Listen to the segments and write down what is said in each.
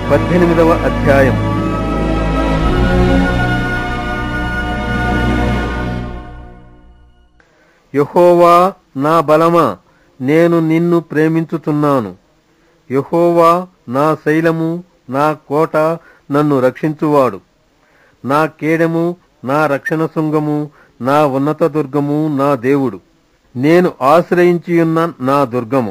పద్దెనిమిదవ అధ్యాయం యహోవా నా బలమా నేను నిన్ను ప్రేమించుచున్నాను యహోవా నా శైలము నా కోట నన్ను రక్షించువాడు నా కేడెము నా రక్షణ శృంగము నా ఉన్నత దుర్గము నా దేవుడు నేను ఆశ్రయించియున్న నా దుర్గము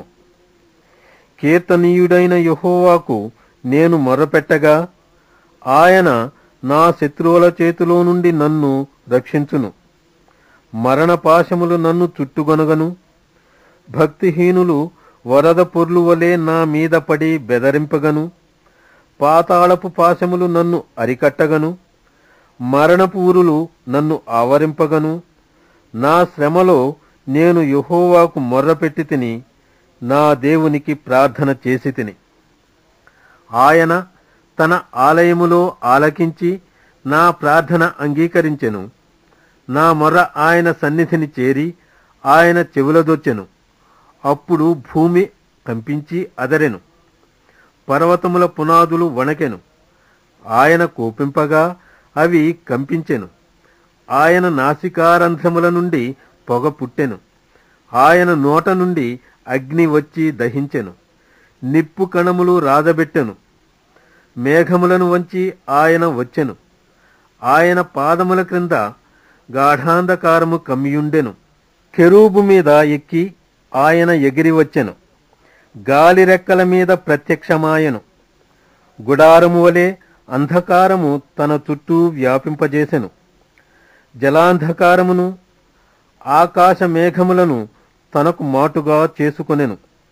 కీర్తనీయుడైన యహోవాకు నేను మొర్రపెట్టగా ఆయన నా శత్రువుల చేతిలో నుండి నన్ను రక్షించును మరణ పాశములు నన్ను చుట్టుగొనగను భక్తిహీనులు వరద పొర్లు వలె నా మీద పడి బెదరింపగను పాతాళపు పాశములు నన్ను అరికట్టగను మరణపు ఊరులు నన్ను ఆవరింపగను నా శ్రమలో నేను యహోవాకు మొర్రపెట్టి తిని నా దేవునికి ప్రార్థన చేసి తిని ఆయన తన ఆలయములో ఆలకించి నా ప్రార్థన అంగీకరించెను నా మొర్ర ఆయన సన్నిధిని చేరి ఆయన చెవులదొచ్చెను అప్పుడు భూమి కంపించి అదరెను పర్వతముల పునాదులు వణకెను ఆయన కోపింపగా అవి కంపించెను ఆయన నాసికారంధ్రముల నుండి పొగ పుట్టెను ఆయన నోట నుండి అగ్ని వచ్చి దహించెను నిప్పు కణములు రాజబెట్టెను మేఘములను వంచి ఆయన వచ్చెను ఆయన పాదముల క్రింద గాఢాంధకారము కమ్మియుండెను కెరూబు మీద ఎక్కి ఆయన ఎగిరి వచ్చెను గాలి రెక్కల మీద ప్రత్యక్షమాయెను గుడారము వలె అంధకారము తన చుట్టూ వ్యాపింపజేసెను జలాంధకారమును ఆకాశ మేఘములను తనకు మాటుగా చేసుకొనెను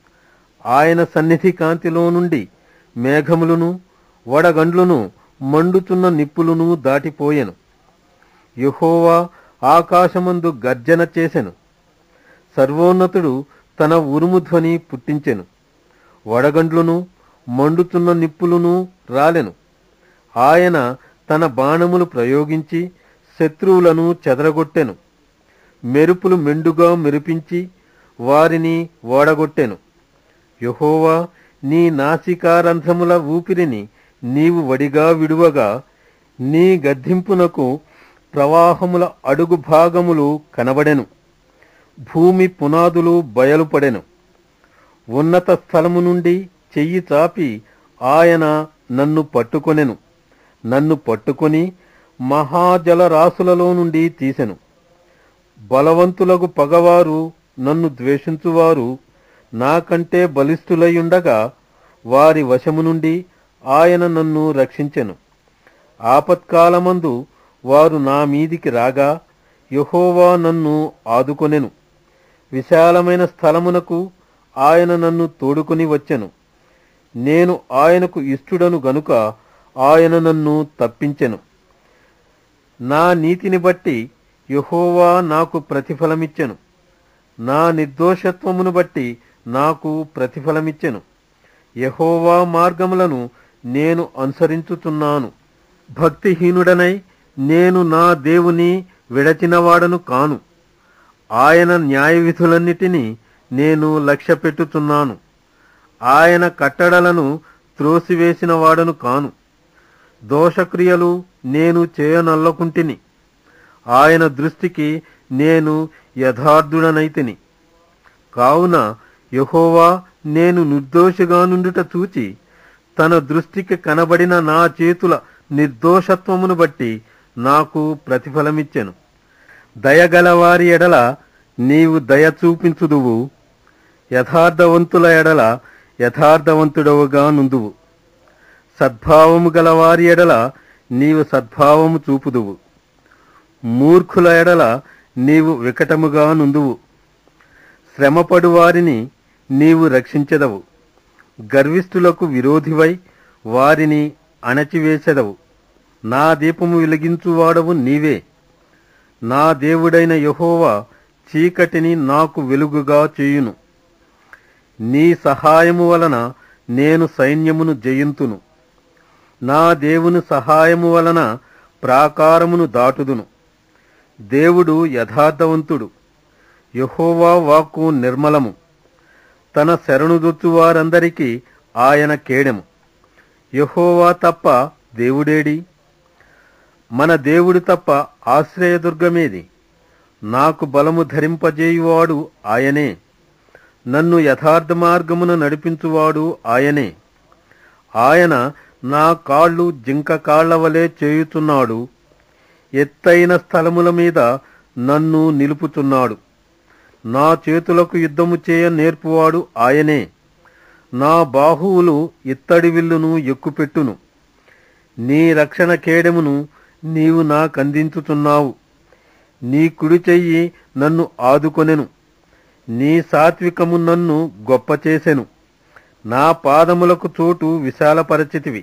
ఆయన సన్నిధి కాంతిలో నుండి మేఘములను వడగండ్లును మండుచున్న నిప్పులును దాటిపోయెను యెహోవా ఆకాశమందు గర్జన చేసెను సర్వోన్నతుడు తన ఉరుము ధ్వని పుట్టించెను వడగండ్లును మండుతున్న నిప్పులును రాలెను ఆయన తన బాణములు ప్రయోగించి శత్రువులను చెదరగొట్టెను మెరుపులు మెండుగా మెరిపించి వారిని ఓడగొట్టెను యహోవా నీ నాసికారంధ్రముల ఊపిరిని నీవు వడిగా విడువగా నీ గద్దింపునకు ప్రవాహముల అడుగు భాగములు కనబడెను భూమి పునాదులు బయలుపడెను ఉన్నత స్థలము నుండి చెయ్యి చాపి ఆయన నన్ను పట్టుకొనెను నన్ను పట్టుకొని మహాజలరాశులలో నుండి తీసెను బలవంతులకు పగవారు నన్ను ద్వేషించువారు నాకంటే బలిష్ఠులయుండగా వారి వశము నుండి ఆయన నన్ను రక్షించెను ఆపత్కాలమందు వారు నా మీదికి రాగా యహోవా నన్ను ఆదుకొనెను విశాలమైన స్థలమునకు ఆయన నన్ను తోడుకొని వచ్చెను నేను ఆయనకు ఇష్టుడను గనుక ఆయన నన్ను తప్పించెను నా నీతిని బట్టి యహోవా నాకు ప్రతిఫలమిచ్చెను నా నిర్దోషత్వమును బట్టి నాకు ప్రతిఫలమిచ్చెను యహోవా మార్గములను నేను అనుసరించుచున్నాను భక్తిహీనుడనై నేను నా దేవుని విడచినవాడను కాను ఆయన న్యాయ విధులన్నిటినీ నేను లక్ష్యపెట్టుచున్నాను ఆయన కట్టడలను త్రోసివేసిన వాడను కాను దోషక్రియలు నేను చేయనల్లకుంటిని ఆయన దృష్టికి నేను యథార్థుడనైతిని కావున యహోవా నేను నిర్దోషిగా నుండుట చూచి తన దృష్టికి కనబడిన నా చేతుల నిర్దోషత్వమును బట్టి నాకు ప్రతిఫలమిచ్చెను దయగలవారి ఎడల నీవు దయ చూపించుదువు యథార్థవంతుల ఎడల యథార్థవంతుడవుగా నుందువు సద్భావము గలవారి ఎడల నీవు సద్భావము చూపుదువు మూర్ఖుల ఎడల నీవు వికటముగా నుందువు శ్రమపడు వారిని నీవు రక్షించెదవు గర్విష్ఠులకు విరోధివై వారిని అణచివేసెదవు నా దీపము వెలిగించువాడవు నీవే నా దేవుడైన యహోవా చీకటిని నాకు వెలుగుగా చేయును నీ సహాయము వలన నేను సైన్యమును జయింతును నా దేవుని సహాయము వలన ప్రాకారమును దాటుదును దేవుడు యథార్థవంతుడు యహోవా వాక్కు నిర్మలము తన శరణుదొచ్చువారందరికీ ఆయన కేడెము యహోవా తప్ప దేవుడేడి మన దేవుడు తప్ప ఆశ్రయదుర్గమేది నాకు బలము ధరింపజేయువాడు ఆయనే నన్ను యథార్థ మార్గమున నడిపించువాడు ఆయనే ఆయన నా కాళ్ళు జింక కాళ్ల వలె చేయుచున్నాడు ఎత్తైన స్థలముల మీద నన్ను నిలుపుచున్నాడు నా చేతులకు యుద్ధము చేయ నేర్పువాడు ఆయనే నా బాహువులు ఇత్తడి విల్లును ఎక్కుపెట్టును నీ రక్షణ కేడెమును నీవు నాకందించుచున్నావు నీ కుడి చెయ్యి నన్ను ఆదుకొనెను నీ సాత్వికము నన్ను గొప్ప చేసెను నా పాదములకు చోటు విశాలపరచితివి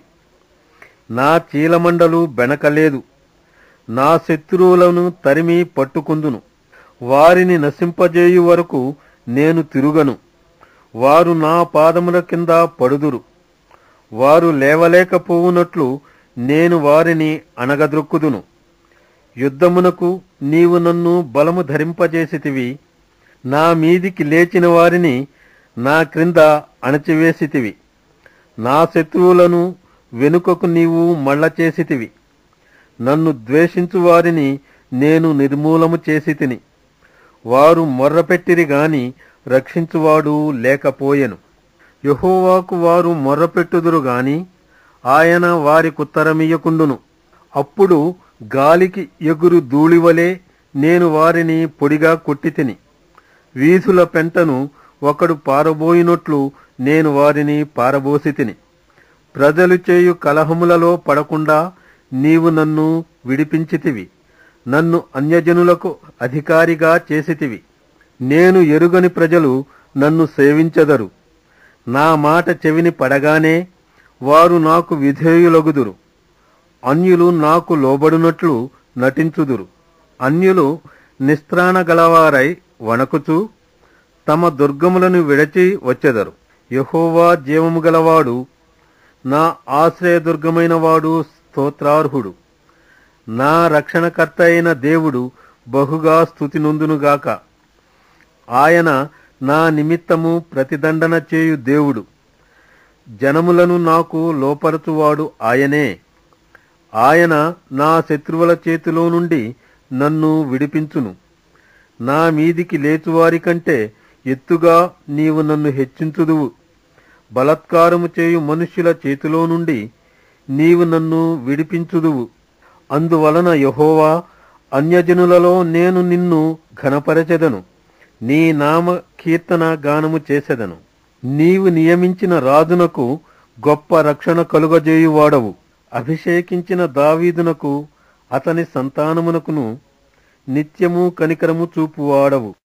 నా చీలమండలు బెనకలేదు నా శత్రువులను తరిమి పట్టుకుందును వారిని నశింపజేయు వరకు నేను తిరుగను వారు నా పాదముల కింద పడుదురు వారు లేవలేకపోవునట్లు నేను వారిని అణగద్రొక్కుదును యుద్ధమునకు నీవు నన్ను బలము ధరింపజేసితివి నా మీదికి లేచిన వారిని నా క్రింద అణచివేసితివి నా శత్రువులను వెనుకకు నీవు మళ్ళ చేసితివి నన్ను ద్వేషించు వారిని నేను నిర్మూలము చేసి తిని వారు మొర్రపెట్టిరి గాని రక్షించువాడు లేకపోయెను యహోవాకు వారు మొర్రపెట్టుదురు గాని ఆయన వారికుత్తరమియ్యకుండును అప్పుడు గాలికి ఎగురు ధూళివలే నేను వారిని పొడిగా కొట్టి తిని వీధుల పెంటను ఒకడు పారబోయినట్లు నేను వారిని పారబోసి తిని ప్రజలు చేయు కలహములలో పడకుండా నీవు నన్ను విడిపించితివి నన్ను అన్యజనులకు అధికారిగా చేసితివి నేను ఎరుగని ప్రజలు నన్ను సేవించెదరు నా మాట చెవిని పడగానే వారు నాకు విధేయులగుదురు అన్యులు నాకు లోబడినట్లు నటించుదురు అన్యులు నిస్త్రాణ గలవారై వణకుచూ తమ దుర్గములను విడచి వచ్చెదరు యహోవా జీవము గలవాడు నా ఆశ్రయదుర్గమైన వాడు స్తోత్రార్హుడు నా రక్షణకర్త అయిన దేవుడు బహుగా స్థుతి నొందునుగాక ఆయన నా నిమిత్తము ప్రతిదండన చేయు దేవుడు జనములను నాకు లోపరచువాడు ఆయనే ఆయన నా శత్రువుల చేతిలో నుండి నన్ను విడిపించును నా మీదికి లేచువారి కంటే ఎత్తుగా నీవు నన్ను హెచ్చించుదువు బలత్కారము చేయు మనుష్యుల చేతిలో నుండి నీవు నన్ను విడిపించుదువు అందువలన యహోవా అన్యజనులలో నేను నిన్ను ఘనపరచెదను నీ నామ కీర్తన గానము చేసెదను నీవు నియమించిన రాజునకు గొప్ప రక్షణ కలుగజేయువాడవు అభిషేకించిన దావీదునకు అతని సంతానమునకును నిత్యము కనికరము చూపువాడవు